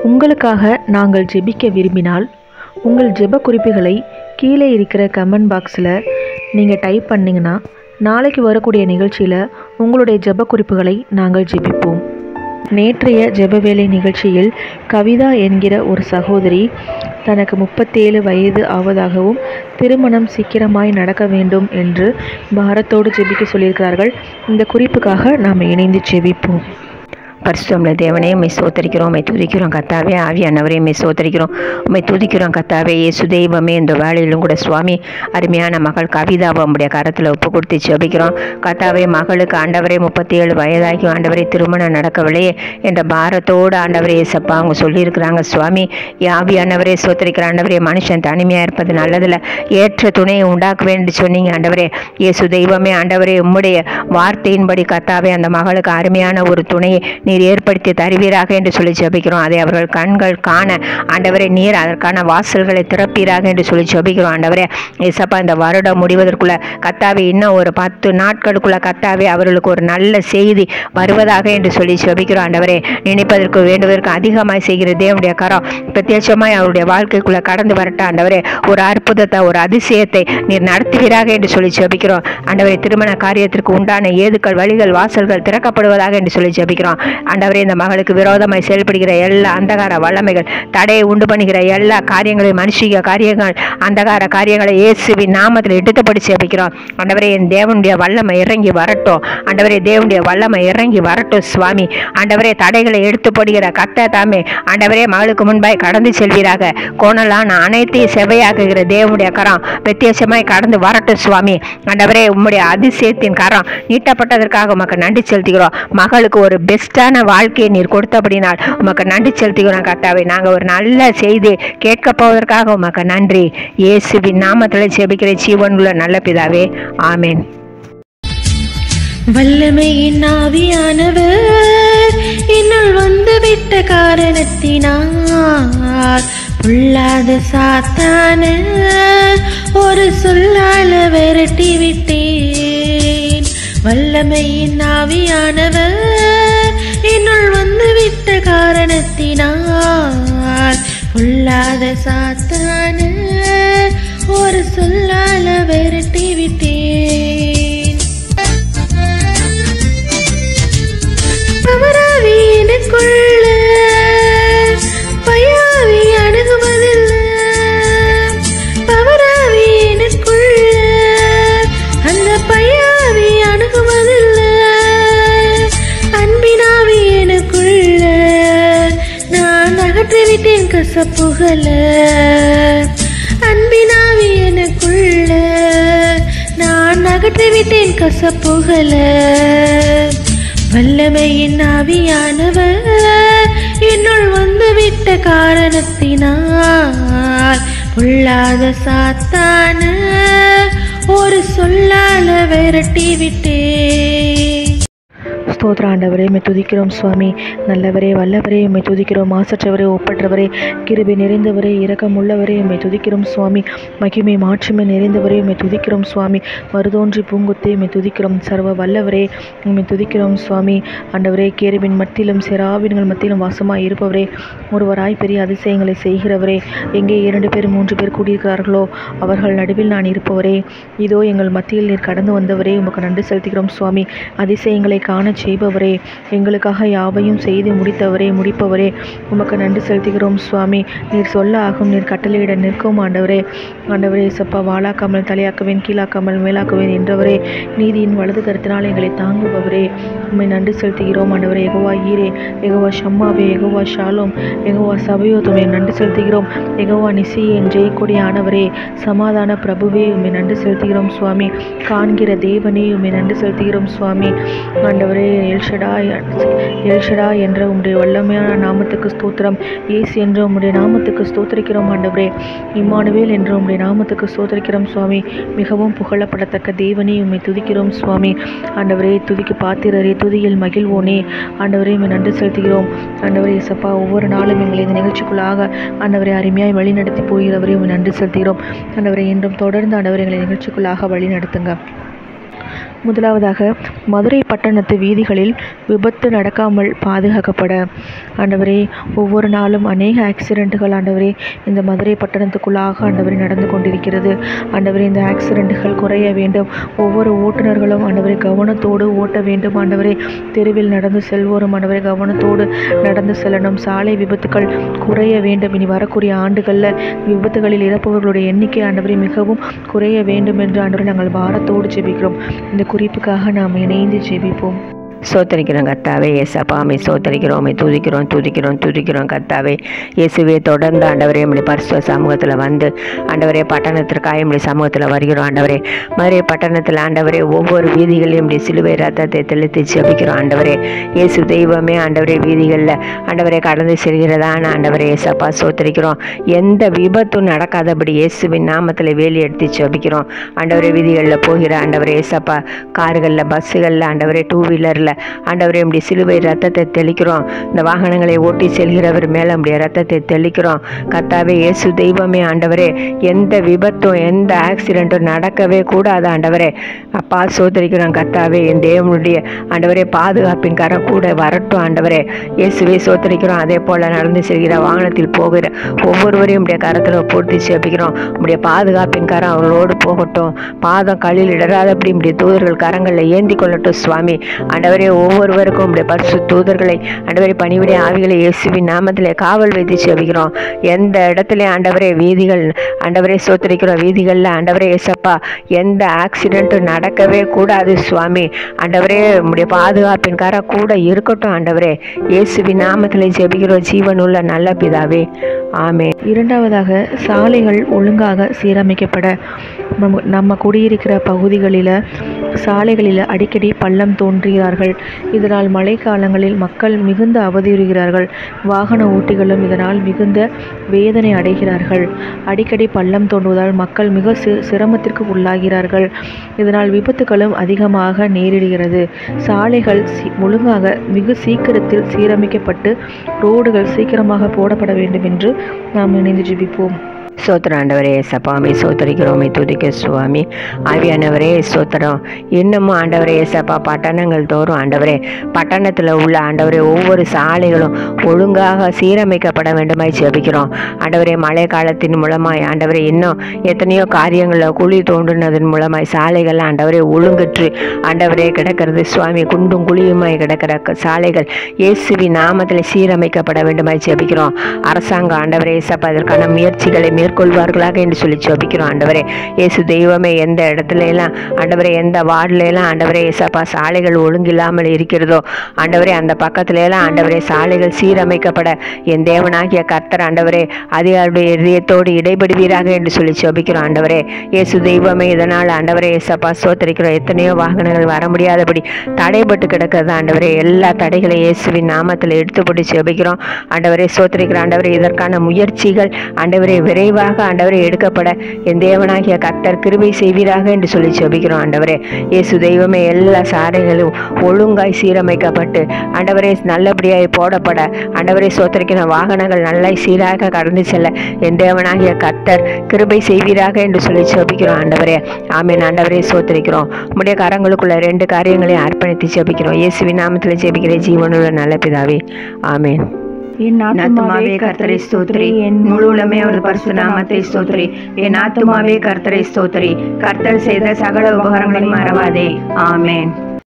உங்களுக்காக நாங்கள் ஜெபிக்க விரும்பினால் உங்கள் ஜெப குறிப்புகளை கீழே இருக்கிற கமெண்ட் பாக்ஸில் நீங்கள் டைப் பண்ணிங்கன்னா நாளைக்கு வரக்கூடிய நிகழ்ச்சியில் உங்களுடைய ஜெப குறிப்புகளை நாங்கள் ஜெபிப்போம் நேற்றைய ஜெபவேளை நிகழ்ச்சியில் கவிதா என்கிற ஒரு சகோதரி தனக்கு முப்பத்தேழு வயது ஆவதாகவும் திருமணம் சீக்கிரமாய் நடக்க வேண்டும் என்று பாரத்தோடு ஜெபிக்க சொல்லியிருக்கிறார்கள் இந்த குறிப்புக்காக நாம் இணைந்து ஜெபிப்போம் பரிசுத்தமுள்ள தேவனே உம்மை சோத்தரிக்கிறோம் உம்மை துதிக்கிறோம் கத்தாவே ஆவியானவரே உம்மை சோத்தரிக்கிறோம் உம்மை துதிக்கிறோம் கத்தாவே இயேசு தெய்வமே இந்த வேலையிலும் கூட சுவாமி அருமையான மகள் கவிதாவை உம்முடைய கரத்தில் ஒப்பு கொடுத்து ஜெபிக்கிறோம் கத்தாவே மகளுக்கு ஆண்டவரே முப்பத்தி ஏழு வயதாகி ஆண்டவரே திருமணம் நடக்கவில்லையே என்ற பாரத்தோடு ஆண்டவரே இயேசப்பா அவங்க சொல்லியிருக்கிறாங்க சுவாமி ஆவியானவரே சோத்தரிக்கிற ஆண்டவரே மனுஷன் தனிமையாக இருப்பது நல்லதில்ல ஏற்ற துணையை உண்டாக்க வேண்டும் சொன்னீங்க ஆண்டவரே இயேசு தெய்வமே ஆண்டவரே உம்முடைய வார்த்தையின்படி கத்தாவே அந்த மகளுக்கு அருமையான ஒரு துணையை நீர் ஏற்படுத்தி தருவீராக என்று சொல்லி ஜெபிக்கிறோம் அதை அவர்கள் கண்கள் காண ஆண்டவரே நீர் அதற்கான வாசல்களை திறப்பீராக என்று சொல்லி ஜெபிக்கிறோம் ஆண்டவரே ஏசப்பா இந்த வருடம் முடிவதற்குள்ள கத்தாவே இன்னும் ஒரு பத்து நாட்களுக்குள்ள கத்தாவே அவர்களுக்கு ஒரு நல்ல செய்தி வருவதாக என்று சொல்லி ஜெபிக்கிறோம் ஆண்டவரே நினைப்பதற்கு வேண்டுவதற்கு அதிகமாய் செய்கிற தேவனுடைய கரம் பிரத்யட்சமாய் அவருடைய வாழ்க்கைக்குள்ள கடந்து வரட்டும் ஆண்டவரே ஒரு அற்புதத்தை ஒரு அதிசயத்தை நீர் நடத்துவீராக என்று சொல்லி ஜெபிக்கிறோம் ஆண்டவரே திருமண காரியத்திற்கு உண்டான ஏதுக்கள் வழிகள் வாசல்கள் திறக்கப்படுவதாக என்று சொல்லி ஜெபிக்கிறோம் ஆண்டவரே இந்த மகளுக்கு விரோதமாய் செயல்படுகிற எல்லா அந்தகார வல்லமைகள் தடையை உண்டு பண்ணுகிற எல்லா காரியங்களையும் மனுஷிக காரியங்கள் அந்தகார காரியங்களை இயேசுவின் நாமத்தில் எடுத்துப்படி ஜெபிக்கிறோம் ஆண்டவரே என் தேவனுடைய வல்லமை இறங்கி வரட்டும் ஆண்டவரே தேவனுடைய வல்லமை இறங்கி வரட்டும் சுவாமி ஆண்டவரே தடைகளை எடுத்து போடுகிற கத்த தாமே ஆண்டவரே மகளுக்கு முன்பாய் கடந்து செல்வீராக கோணலான அனைத்தையும் செவையாக்குகிற தேவனுடைய கரம் வித்தியாசமாய் கடந்து வரட்டும் சுவாமி ஆண்டவரே உம்முடைய அதிசயத்தின் கரம் நீட்டப்பட்டதற்காக உமக்கு நன்றி செலுத்துகிறோம் மகளுக்கு ஒரு பெஸ்டான வாழ்க்கையை நீர் கொடுத்தபடினால் உமக்கு நன்றி செலுத்துகிறோம் கர்த்தாவே நாங்கள் ஒரு நல்ல செய்தி கேட்க போவதற்காக உமக்கு நன்றி இயேசுவின் நாமத்தில் செபிக்கிற ஜீவனுள்ள நல்ல பிதாவே ஆமென் வல்லமையின் ஆவியானவர் என்னுள் வந்துவிட்ட காரணத்தினால் பொல்லாத சாத்தான ஒரு சொல்லால விரட்டி விட்டேன் வல்லமையின் ஆவியானவர் என்னுள் வந்துவிட்ட காரணத்தினால் பொல்லாத சாத்தான ஒரு சொல்லால விரட்டி விட்டேன் பவராவி எனக்குள்ள பயாவி அணுகுவதில்லை பவராவி எனக்குள்ள அந்த பயாவி அணுகுவதில்லை அன்பினாவி எனக்குள்ள நான் அகற்றிவிட்டேன் கசப்புகள அன்பினாவி எனக்குள்ள நான் அகற்றிவிட்டேன் கசப்புகள வல்லமையின் ஆவியானவர் என்னுள் வந்துவிட்ட காரணத்தினால் பொல்லாத சாத்தான ஒரு சொல்லால விரட்டி விட்டேன் ஸ்தோத்திர ஆண்டவரே உம்மை துதிக்கிறோம் சுவாமி நல்லவரே வல்லவரே உம்மை துதிக்கிறோம் மாசற்றவரே ஒப்பற்றவரே கிருபை நிறைந்தவரே இரக்கமுள்ளவரே உம்மை துதிக்கிறோம் சுவாமி மகிமை மாட்சிமை நிறைந்தவரே உம்மை துதிக்கிறோம் சுவாமி மருதோன்றி பூங்குத்தே உம்மை துதிக்கிறோம் சர்வ வல்லவரே உம்மை துதிக்கிறோம் சுவாமி ஆண்டவரே கேருவின் மத்தியிலும் செராவின்கள் மத்தியிலும் வாசமாய் இருப்பவரே ஒருவராய் பெரிய அதிசயங்களை செய்கிறவரே எங்கே இரண்டு பேர் மூன்று பேர் கூடியிருக்கிறார்களோ அவர்கள் நடுவில் நான் இருப்பவரே இதோ எங்கள் மத்தியில் நீர் கடந்து வந்தவரே உமக்கு நன்றி செலுத்துகிறோம் சுவாமி அதிசயங்களை காணச் செய்பவரே எங்களுக்காக யாவையும் செய்து முடித்தவரே முடிப்பவரே உமக்கு நன்றி செலுத்துகிறோம் சுவாமி நீர் சொல்ல ஆகும் நீர் கட்டளையிட நிற்கும் ஆண்டவரே ஆண்டவரே சப்பா வாழாக்காமல் தலையாக்குவேன் கீழாக்காமல் மேலாக்குவேன் என்றவரே நீதியின் வலது கருத்தினால் எங்களை தாங்குபவரே உம்மை நன்றி செலுத்துகிறோம் ஆண்டவரே எகோவா ஈரே எகோவா ஷம்மாவே எகோவா ஷாலோம் எகோவா சபையோத்துமே நன்றி செலுத்துகிறோம் எகோவா நிசியே என் ஜெயக்கொடி ஆனவரே சமாதான பிரபுவே உம்மை நன்றி செலுத்துகிறோம் சுவாமி காண்கிற தேவனே உம்மை நன்றி செலுத்துகிறோம் சுவாமி ஆண்டவரே எல்ஷடா எல்ஷடா என்ற உம்முடைய வல்லமையான நாமத்துக்கு ஸ்தோத்திரம் ஏசு என்ற உம்முடைய நாமத்துக்கு ஸ்தோத்திரிக்கிறோம் ஆண்டவரே இம்மானுவேல் என்ற உம்முடைய நாமத்துக்கு ஸ்தோத்திரிக்கிறோம் சுவாமி மிகவும் புகழப்படத்தக்க தேவனே உம்மை துதிக்கிறோம் சுவாமி ஆண்டவரே துதிக்கு பாத்திரரே துதியில் மகிழ்வோனே ஆண்டவரே உம்மை நன்றி செலுத்துகிறோம் ஆண்டவரே சப்பா ஒவ்வொரு நாளும் எங்களை இந்த நிகழ்ச்சிக்குள்ளாக ஆண்டவரை அருமையாய் வழி நடத்தி போகிறவரே உம்மை நன்றி செலுத்துகிறோம் ஆண்டவரை இன்றும் தொடர்ந்து ஆண்டவரை எங்களை நிகழ்ச்சிக்குள்ளாக வழி நடத்துங்க முதலாவதாக மதுரை பட்டணத்து வீதிகளில் விபத்து நடக்காமல் பாதுகாக்கப்பட ஆண்டவரே ஒவ்வொரு நாளும் அநேக ஆக்சிடெண்ட்டுகள் ஆண்டவரே இந்த மதுரை பட்டணத்துக்குள்ளாக ஆண்டவரே நடந்து கொண்டிருக்கிறது ஆண்டவரே இந்த ஆக்சிடெண்ட்டுகள் குறைய வேண்டும் ஒவ்வொரு ஓட்டுநர்களும் ஆண்டவரே கவனத்தோடு ஓட்ட வேண்டும் ஆண்டவரே தெருவில் நடந்து செல்வோரும் ஆண்டவரே கவனத்தோடு நடந்து செல்லணும் சாலை விபத்துக்கள் குறைய வேண்டும் இனி வரக்கூடிய ஆண்டுகளில் விபத்துகளில் இறப்பவர்களுடைய எண்ணிக்கை ஆண்டவரே மிகவும் குறைய வேண்டும் என்று ஆண்டவரே நாங்கள் பாரத்தோடு ஜெபிக்கிறோம் இந்த குறிப்புக்காக நாம் இணைந்து ஜெபிப்போம் சோத்தரிக்கிறோம் கத்தாவே ஏசப்பா மை சோத்தரிக்கிறோம் மை துதிக்கிறோம் துதிக்கிறோம் துதிக்கிறோம் கத்தாவே இயேசுவே தொடர்ந்து ஆண்டவரே இப்படி பரிசுவ சமூகத்தில் வந்து ஆண்டவரே பட்டணத்திற்காக இப்படி சமூகத்தில் வருகிறோம் ஆண்டவரே மதுரை பட்டணத்தில் ஆண்டவரே ஒவ்வொரு வீதிகளையும் இப்படி சிலுவை ரத்தத்தை தெளித்து ஜெபிக்கிறோம் ஆண்டவரே இயேசு தெய்வமே ஆண்டவரே வீதிகளில் ஆண்டவரே கடந்து செல்கிறதான ஆண்டவரே ஏசப்பா சோத்தரிக்கிறோம் எந்த விபத்தும் நடக்காதபடி இயேசுவின் நாமத்தில் வேலி எடுத்து ஜெபிக்கிறோம் ஆண்டவரே வீதிகளில் போகிற ஆண்டவரே ஏசப்பா கார்களில் பஸ்ஸுகளில் ஆண்டவரே டூ வீலரில் ஆண்டவரே இப்படி சிலுவை ரத்தத்தை தெளிக்கிறோம் இந்த வாகனங்களை ஓட்டி செல்கிறவர் மேலே நம்முடைய ரத்தத்தை தெளிக்கிறோம் கர்த்தாவே இயேசு தெய்வமே ஆண்டவரே எந்த விபத்தும் எந்த ஆக்சிடெண்ட்டும் நடக்கவே கூடாது ஆண்டவரே அப்பா சோதரிக்கிறோம் கர்த்தாவே என் தேவனுடைய ஆண்டவரே பாதுகாப்பின் கரம் கூட வரட்டும் ஆண்டவரே இயேசுவே சோதரிக்கிறோம் அதே போல் நடந்து செல்கிற வாகனத்தில் போகிற ஒவ்வொருவரையும் உடைய கரத்தில் பூர்த்தி சேப்பிக்கிறோம் உடைய பாதுகாப்பின் கரம் அவர்களோடு போகட்டும் பாதம் கல்லில் இடராதபடி உடைய தூதர்கள் கரங்களில் ஏந்தி கொள்ளட்டும் சுவாமி ஆண்டவரே ஒவ்வொருவருக்கும் உடைய பரிசு தூதர்களை ஆண்டவரே பணிவிடைய ஆவிகளை இயேசுவின் நாமத்தில் காவல் வைத்து செபிக்கிறோம் எந்த இடத்துல ஆண்டவரே வீதிகள் ஆண்டவரே சோத்தரிக்கிறோம் வீதிகளில் ஆண்டவரே ஏசப்பா எந்த ஆக்சிடென்ட்டும் நடக்கவே கூடாது சுவாமி ஆண்டவரே உடைய பாதுகாப்பின் கர கூட இருக்கட்டும் ஆண்டவரே இயேசுவின் நாமத்தில் ஜெபிக்கிறோம் ஜீவனுள்ள நல்ல பிதாவே ஆமே இரண்டாவதாக சாலைகள் ஒழுங்காக சீரமைக்கப்பட நம்ம நம்ம குடியிருக்கிற பகுதிகளில் சாலைகளில் அடிக்கடி பள்ளம் தோன்றுகிறார்கள் இதனால் மழைக்காலங்களில் மக்கள் மிகுந்த அவதியுறுகிறார்கள் வாகன ஓட்டிகளும் இதனால் மிகுந்த வேதனை அடைகிறார்கள் அடிக்கடி பள்ளம் தோன்றுவதால் மக்கள் மிக சி சிரமத்திற்கு உள்ளாகிறார்கள் இதனால் விபத்துகளும் அதிகமாக நேரிடுகிறது சாலைகள் சி- ஒழுங்காக மிக சீக்கிரத்தில் சீரமைக்கப்பட்டு ரோடுகள் சீக்கிரமாக போடப்பட வேண்டும் என்று நாம் இணைந்து ஜெபிப்போம் சோத்திரம் ஆண்டவரே சப்பாமி சோத்தரிக்கிறோமே துதிக்க சுவாமி ஆவியானவரே சோத்திரம் இன்னமும் ஆண்டவரே ஏசப்பா பட்டணங்கள் தோறும் ஆண்டவரே பட்டணத்தில் உள்ள ஆண்டவரே ஒவ்வொரு சாலைகளும் ஒழுங்காக சீரமைக்கப்பட வேண்டுமாய் ஜெபிக்கிறோம் ஆண்டவரே மழை காலத்தின் மூலமாய் ஆண்டவரே இன்னும் எத்தனையோ காரியங்களில் குழி தோண்டினதன் மூலமாய் சாலைகள் ஆண்டவரே ஒழுங்கற்று ஆண்டவரே கிடக்கிறது சுவாமி குண்டும் குழியுமாய் கிடக்கிற க- சாலைகள் இயேசுவின் நாமத்தில் சீரமைக்கப்பட வேண்டுமாய் ஜெபிக்கிறோம் அரசாங்கம் ஆண்டவரே ஏசப்பா அதற்கான முயற்சிகளை மேற்கொள்வார்களாக என்று சொல்லி ஜெபிக்கிறோம் ஆண்டவரே இயேசு தெய்வமே எந்த இடத்துல எல்லாம் ஆண்டவரே எந்த வார்டுல எல்லாம் ஆண்டவரே ஏசப்பா சாலைகள் ஒழுங்கில்லாமல் இருக்கிறதோ ஆண்டவரே அந்த பக்கத்துல எல்லாம் ஆண்டவரே சாலைகள் சீரமைக்கப்பட என் தேவனாகிய கர்த்தர் ஆண்டவரே அதிகாருடைய இதயத்தோடு இடைபடுவீராக என்று சொல்லி ஜெபிக்கிறோம் ஆண்டவரே இயேசு தெய்வமே இதனால் ஆண்டவரே ஏசப்பா சோத்தரிக்கிறோம் எத்தனையோ வாகனங்கள் வர முடியாதபடி தடைபட்டு கிடக்கிறது ஆண்டவரே எல்லா தடைகளையும் இயேசுவின் நாமத்தில் எடுத்துப்பட்டு ஜெபிக்கிறோம் ஆண்டவரே சோத்தரிக்கிற ஆண்டவரே இதற்கான முயற்சிகள் ஆண்டவரே விரைவாக ஆண்டவரே எடுக்கப்பட என் தேவனாகிய கர்த்தர் கிருபை செய்வீராக என்று சொல்லி ஜெபிக்கிறோம் ஆண்டவரே இயேசு தெய்வமே எல்லா சாலைகளும் ஒழுங்காய் சீரமைக்கப்பட்டு ஆண்டவரே நல்லபடியாய் போடப்பட ஆண்டவரே சோத்தரிக்கிற வாகனங்கள் நல்லா சீராக கடந்து செல்ல என் தேவனாகிய கர்த்தர் கிருபை செய்வீராக என்று சொல்லி ஜெபிக்கிறோம் ஆண்டவரே ஆமென் ஆண்டவரே சோத்தரிக்கிறோம் உம்முடைய கரங்களுக்குள்ள ரெண்டு காரியங்களையும் அர்ப்பணித்து ஜெபிக்கிறோம் இயேசுவின் நாமத்தில் ஜெபிக்கிற ஜீவனுள்ள நல்ல பிதாவே ஆமென் என் ஆத்துமாவே கர்த்தரை ஸ்தோத்திரி என் முழுலமே ஒரு பரிசு நாமத்தை ஸ்தோத்திரி என் ஆத்துமாவே கர்த்தரை ஸ்தோத்திரி கர்த்தர் செய்த சகல உபகாரங்களையும் மறவாதே ஆமென்